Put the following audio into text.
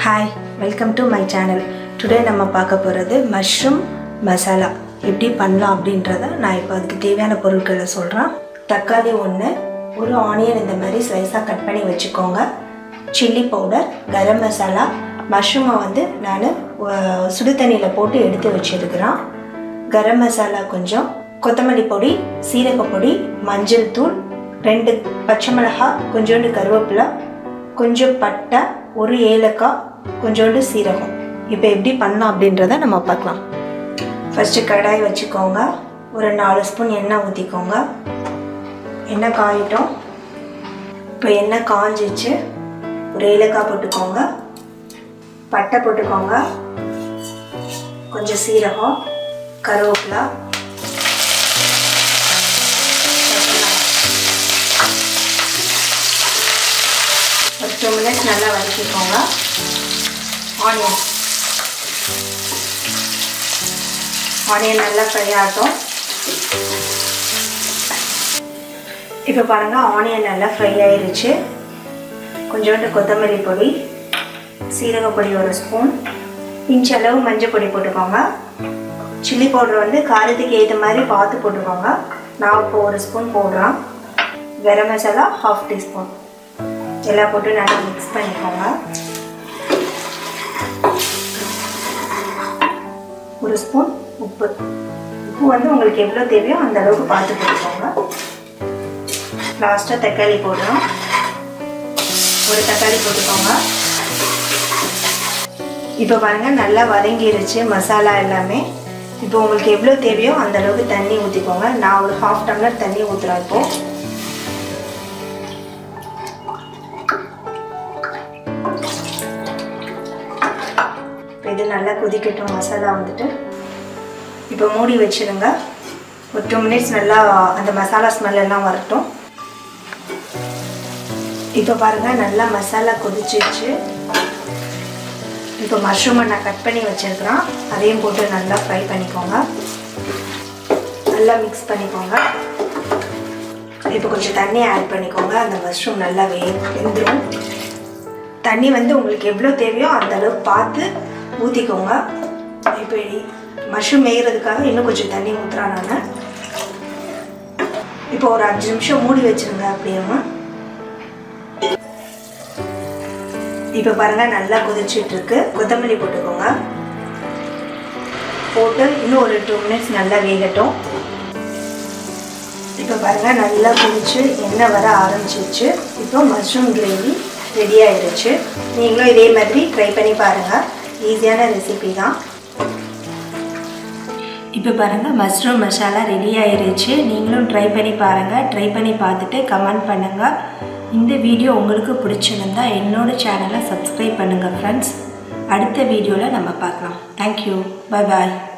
hi welcome to my channel today நம்ம பார்க்க போகிறது மஷ்ரூம் மசாலா எப்படி பண்ணலாம் அப்படின்றத நான் இப்போ அதுக்கு தேவையான பொருட்களை சொல்கிறேன் தக்காளி ஒன்று ஒரு ஆனியன் இந்த மாதிரி ஸ்லைஸாக கட் பண்ணி வச்சுக்கோங்க சில்லி பவுடர் கரம் மசாலா மஷ்ரூமை வந்து நான் சுடு தண்ணியில் போட்டு எடுத்து வச்சுருக்கிறேன் கரம் மசாலா கொஞ்சம் கொத்தமல்லி பொடி சீரக பொடி மஞ்சள் தூள் ரெண்டு பச்சை மிளகாய் கொஞ்சோண்டு கருவேப்பிலை கொஞ்சம் பட்டை ஒரு ஏலக்காய் கொஞ்சோண்டு சீரகம் இப்போ எப்படி பண்ணலாம் அப்படின்றத நம்ம பார்க்கலாம் ஃபஸ்ட்டு கடாய் வச்சுக்கோங்க ஒரு நாலு ஸ்பூன் எண்ணெய் ஊற்றிக்கோங்க எண்ணெய் காயிட்டோம் இப்போ எண்ணெய் காஞ்சிச்சு ஒரு ஏலக்காய் போட்டுக்கோங்க பட்டை போட்டுக்கோங்க கொஞ்சம் சீரகம் கருவேப்பிலை ஒரு டூ மினிட்ஸ் நல்லா வதக்கிக்கோங்க ஆனியன் ஆனியன் நல்லா ஃப்ரை ஆகட்டும் இப்போ பாருங்கள் ஆனியன் நல்லா ஃப்ரை ஆயிருச்சு கொஞ்சோண்டு கொத்தமல்லி பொடி சீரக பொடி ஒரு ஸ்பூன் இன்ச் அளவு மஞ்சள் பொடி போட்டுக்கோங்க சில்லி பவுடர் வந்து காரத்துக்கு ஏற்ற மாதிரி பார்த்து போட்டுக்கோங்க நான் இப்போ ஒரு ஸ்பூன் போடுறேன் கரம் மசாலா ஹாஃப் டீஸ்பூன் எல்லாம் போட்டு நல்லா மிக்ஸ் பண்ணிக்கோங்க ஒரு ஸ்பூன் உப்பு உப்பு வந்து உங்களுக்கு எவ்வளோ தேவையோ அந்த அளவுக்கு பார்த்து போட்டுக்கோங்க லாஸ்ட்டாக தக்காளி போடுறோம் ஒரு தக்காளி போட்டுக்கோங்க இப்போ பாருங்கள் நல்லா வதங்கிருச்சு மசாலா எல்லாமே இப்போ உங்களுக்கு எவ்வளோ தேவையோ அந்த அளவுக்கு தண்ணி ஊற்றிக்கோங்க நான் ஒரு ஹாஃப் டம்ளர் தண்ணி ஊற்றுறேன் இப்போது இது நல்லா கொதிக்கட்டும் மசாலா வந்துட்டு இப்போ மூடி வச்சுருங்க ஒரு டூ மினிட்ஸ் நல்லா அந்த மசாலா ஸ்மெல் எல்லாம் வரட்டும் இப்போ பாருங்கள் நல்லா மசாலா கொதிச்சிச்சு இப்போ மஷ்ரூமை நான் கட் பண்ணி வச்சுருக்கிறேன் அதையும் போட்டு நல்லா ஃப்ரை பண்ணிக்கோங்க நல்லா மிக்ஸ் பண்ணிக்கோங்க இப்போ கொஞ்சம் தண்ணி ஆட் பண்ணிக்கோங்க அந்த மஷ்ரூம் நல்லா வே வெந்துடும் தண்ணி வந்து உங்களுக்கு எவ்வளோ தேவையோ அந்த அளவுக்கு பார்த்து ஊற்றிக்கோங்க இப்போ மஷ்ரூம் வேகிறதுக்காக இன்னும் கொஞ்சம் தண்ணி ஊற்றுறான் நான் இப்போ ஒரு அஞ்சு நிமிஷம் மூடி வச்சுருங்க அப்படியே இப்போ பாருங்கள் நல்லா கொதிச்சுட்ருக்கு கொத்தமல்லி போட்டுக்கோங்க போட்டு இன்னும் ஒரு டூ மினிட்ஸ் நல்லா வேகட்டும் இப்போ பாருங்கள் நல்லா கொதிச்சு எண்ணெய் வர ஆரம்பிச்சிருச்சு இப்போ மஷ்ரூம் கிரேவி ரெடி ஆயிடுச்சு நீங்களும் இதே மாதிரி ட்ரை பண்ணி பாருங்கள் ஈஸியான ரெசிபி தான் இப்போ பாருங்கள் மஷ்ரூம் மசாலா ரெடி ஆயிருச்சு நீங்களும் ட்ரை பண்ணி பாருங்கள் ட்ரை பண்ணி பார்த்துட்டு கமெண்ட் பண்ணுங்கள் இந்த வீடியோ உங்களுக்கு பிடிச்சிருந்தா என்னோட சேனலை சப்ஸ்கிரைப் பண்ணுங்கள் ஃப்ரெண்ட்ஸ் அடுத்த வீடியோவில் நம்ம பார்க்கலாம் தேங்க்யூ பாய் பாய்